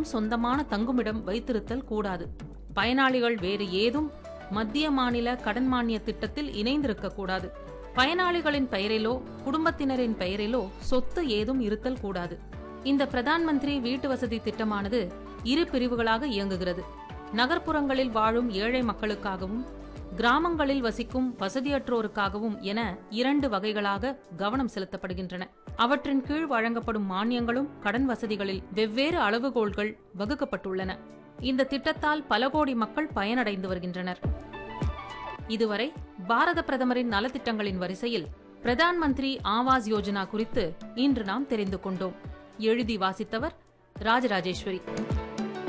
யாருக்கும் சொந்தமான தங்குமிடம் வைத்திருத்தல் கூடாது பயனாளிகள் வேறு ஏதும் மத்திய மாநில கடன் மானிய திட்டத்தில் இணைந்திருக்க கூடாது பயனாளிகளின் பெயரிலோ குடும்பத்தினரின் பெயரிலோ சொத்து ஏதும் இருத்தல் கூடாது இந்த பிரதான் மந்திரி வீட்டு வசதி திட்டமானது இரு பிரிவுகளாக இயங்குகிறது நகர்ப்புறங்களில் வாழும் ஏழை மக்களுக்காகவும் கிராமங்களில் வசிக்கும் வசதியற்றோருக்காகவும் என இரண்டு வகைகளாக கவனம் செலுத்தப்படுகின்றன அவற்றின் கீழ் வழங்கப்படும் மானியங்களும் கடன் வசதிகளில் வெவ்வேறு அளவுகோல்கள் வகுக்கப்பட்டுள்ளன இந்த திட்டத்தால் பல கோடி மக்கள் பயனடைந்து வருகின்றனர் இதுவரை பாரத பிரதமரின் நலத்திட்டங்களின் வரிசையில் பிரதான் மந்திரி ஆவாஸ் யோஜனா குறித்து இன்று நாம் தெரிந்து கொண்டோம் எழுதி வாசித்தவர் ராஜராஜேஸ்வரி